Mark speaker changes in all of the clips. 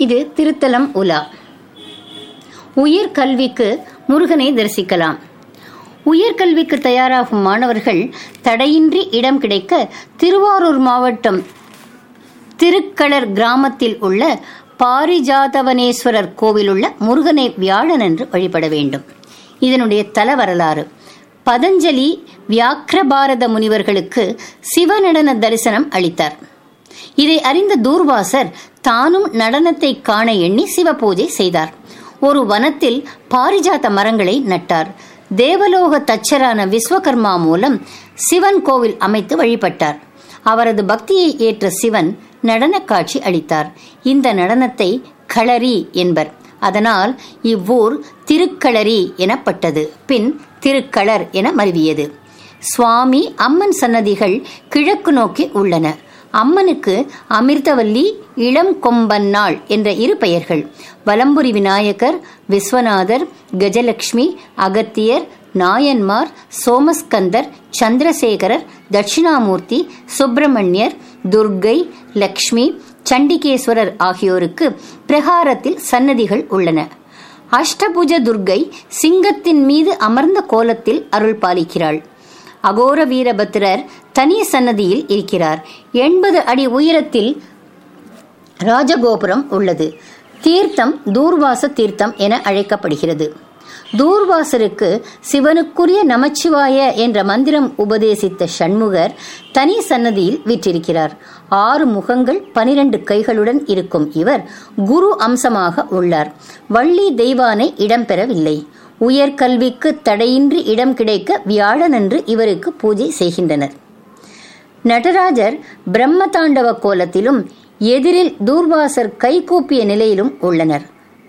Speaker 1: இது திருத்தலம் உலா உயர் கல்விக்கு முருகனை தரிசிக்கலாம் உயர்கல்விக்கு தயாராகும் மாணவர்கள் தடையின்றி இடம் கிடைக்க திருவாரூர் மாவட்டம் திருக்களர் கிராமத்தில் உள்ள பாரிஜாதவனேஸ்வரர் கோவிலுள்ள முருகனை வியாழனன்று வழிபட வேண்டும் இதனுடைய தல வரலாறு பதஞ்சலி வியாக்கிரபாரத முனிவர்களுக்கு சிவநடன தரிசனம் அளித்தார் இதை அறிந்த தூர்வாசர் தானும் நடனத்தை காண எண்ணி சிவபூஜை செய்தார் ஒரு வனத்தில் பாரிஜாத மரங்களை நட்டார் தேவலோக தச்சரான விஸ்வகர்மா மூலம் சிவன் கோவில் அமைத்து வழிபட்டார் அவரது பக்தியை ஏற்ற சிவன் நடன காட்சி அளித்தார் இந்த நடனத்தை களரி என்பர் அதனால் இவ்வூர் திருக்களரி எனப்பட்டது பின் திருக்களர் என மருவியது சுவாமி அம்மன் சன்னதிகள் கிழக்கு நோக்கி உள்ளன அம்மனுக்கு அமிர்தவல்லி இளம் கொம்பன்னாள் என்ற இரு பெயர்கள் வலம்புரி விநாயகர் விஸ்வநாதர் கஜலட்சுமி அகத்தியர் நாயன்மார் சோமஸ்கந்தர் சந்திரசேகரர் தட்சிணாமூர்த்தி சுப்பிரமணியர் துர்கை லக்ஷ்மி சண்டிகேஸ்வரர் ஆகியோருக்கு பிரகாரத்தில் சன்னதிகள் உள்ளன அஷ்டபுஜ துர்கை சிங்கத்தின் மீது அமர்ந்த கோலத்தில் அருள் பாலிக்கிறாள் அகோர வீரபத்திரர் தனி சன்னதியில் இருக்கிறார் எண்பது அடி உயரத்தில் ராஜகோபுரம் உள்ளது தீர்த்தம் தூர்வாச தீர்த்தம் என அழைக்கப்படுகிறது தூர்வாசருக்கு சிவனுக்குரிய நமச்சிவாய என்ற மந்திரம் உபதேசித்த சண்முகர் தனி சன்னதியில் விற்றிருக்கிறார் ஆறு முகங்கள் பனிரெண்டு கைகளுடன் இருக்கும் இவர் குரு அம்சமாக உள்ளார் வள்ளி தெய்வானை இடம்பெறவில்லை உயர்கல்விக்கு தடையின்றி இடம் கிடைக்க வியாழனன்று இவருக்கு பூஜை செய்கின்றனர் நடராஜர் பிரம்ம தாண்டவ கோலத்திலும் எதிரில் தூர்வாசர் கைகூப்பிய நிலையிலும் உள்ளனர்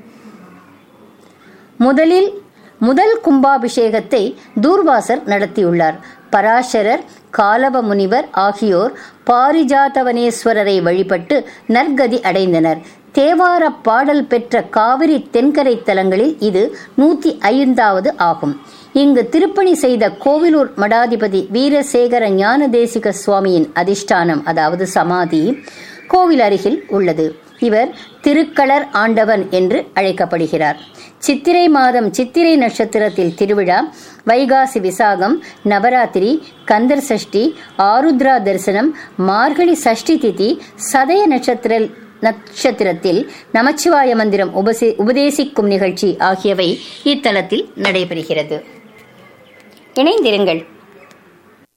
Speaker 1: முதலில் முதல் கும்பாபிஷேகத்தை தூர்வாசர் நடத்தியுள்ளார் பராசரர் காலவ முனிவர் ஆகியோர் பாரிஜாதவனேஸ்வரரை வழிபட்டு நற்கதி அடைந்தனர் தேவார பாடல் பெற்ற காவிரி தென்கரை தலங்களில் இது நூத்தி ஐந்தாவது ஆகும் இங்கு திருப்பணி செய்த கோவிலூர் மடாதிபதி வீரசேகர ஞானதேசிக சுவாமியின் அதிஷ்டானம் அதாவது சமாதி கோவில் அருகில் உள்ளது இவர் திருக்களர் ஆண்டவன் என்று அழைக்கப்படுகிறார் சித்திரை மாதம் சித்திரை நட்சத்திரத்தில் திருவிழா வைகாசி விசாகம் நவராத்திரி கந்தர் சஷ்டி ஆருத்ரா தரிசனம் மார்கழி சஷ்டி திதி சதய நட்சத்திர நட்சத்திரத்தில் நமச்சிவாய மந்திரம் உபசி உபதேசிக்கும் நிகழ்ச்சி ஆகியவை இத்தலத்தில் நடைபெறுகிறது இணைந்திருங்கள்